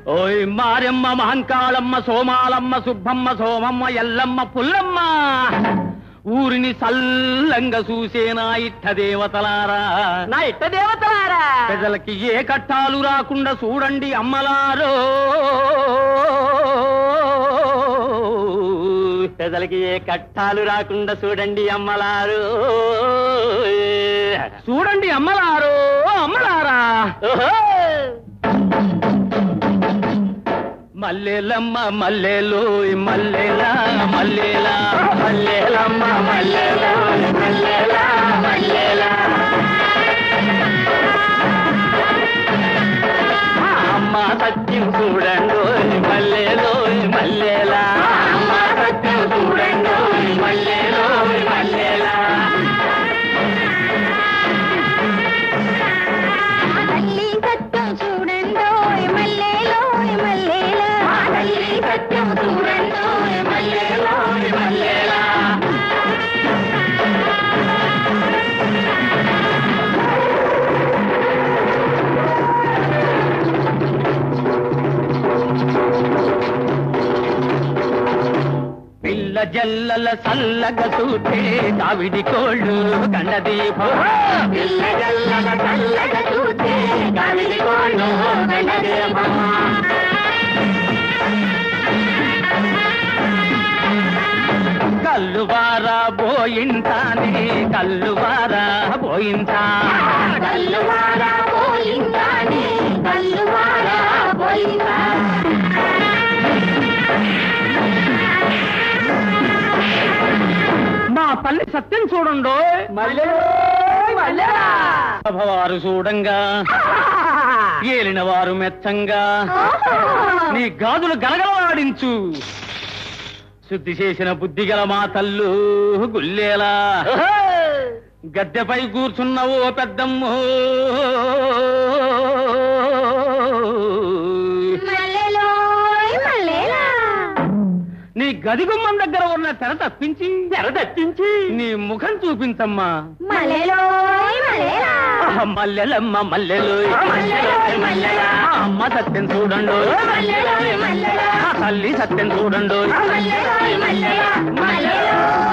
ఓయ్ మారెమ్మ మహంకాళమ్మ సోమాలమ్మ సుబ్బమ్మ సోమమ్మ ఎల్లమ్మ పుల్లమ్మ ఊరిని సల్లంగా చూసేనా ఇట్ట దేవతలారా నా ఇట్ట దేవతలారా ప్రజలకి ఏ కట్టాలు రాకుండా చూడండి అమ్మలారో ప్రజలకి ఏ కట్టాలు రాకుండా చూడండి అమ్మలారు చూడండి అమ్మలారో అమ్మలారా ఓహో! మల్లెలమ్మ మల్లెలు మల్లెలా మల్లెలా మల్లెలమ్మ మల్లెలా మల్లెలా మల్లెలా అమ్మ సత్యం చూడండు మల్లెలో మల్లెలా అమ్మ సత్యం చూడండు మల్లెలో మల్లెలా తల్లి సత్యం చూడండోయ్ మల్లెలోయ్ మల్లెలా తల్లి సత్యం చూడండు మల్లెలో మల్లెలా పిల్ల జల్లల సల్లగ సూటే కావిడి కోళ్ళు కండదీపో పిల్లగల్లగ చల్లగ చూస్తే కవిలి కోళ్ళు గండదేమో కల్లువారా పోయింటానే కల్లువారా పోయింటా కల్లువారా పోయిందాని కల్లువారా పోయిందా మా తల్లి సత్యం చూడండు మల్లెలో మల్లెలా సభవారు చూడంగా ఏలిన వారు మెచ్చంగా నీ గాజులు గలగలవాడించు శుద్ధి చేసిన బుద్ధి గల మా తల్లు గుల్లేలా గద్దెపై కూర్చున్న ఓ పెద్దమ్ము మల్లెలోయ్ మల్లెలా నీ గది గుమ్మం దగ్గర ఉన్న తెర తప్పించి తెర తప్పించి నీ ముఖం చూపించమ్మా మల్లెలోయ్ మల్లెలా ఆహా, మల్లెలమ్మ మల్లెలు మల్లెలోయ్ మల్లెలా. అమ్మ సత్యం చూడండు మల్లెలోయ్ మల్లెలా. ఆ తల్లి సత్యం చూడండు మల్లెలోయ్ మల్లెలా మల్లెలో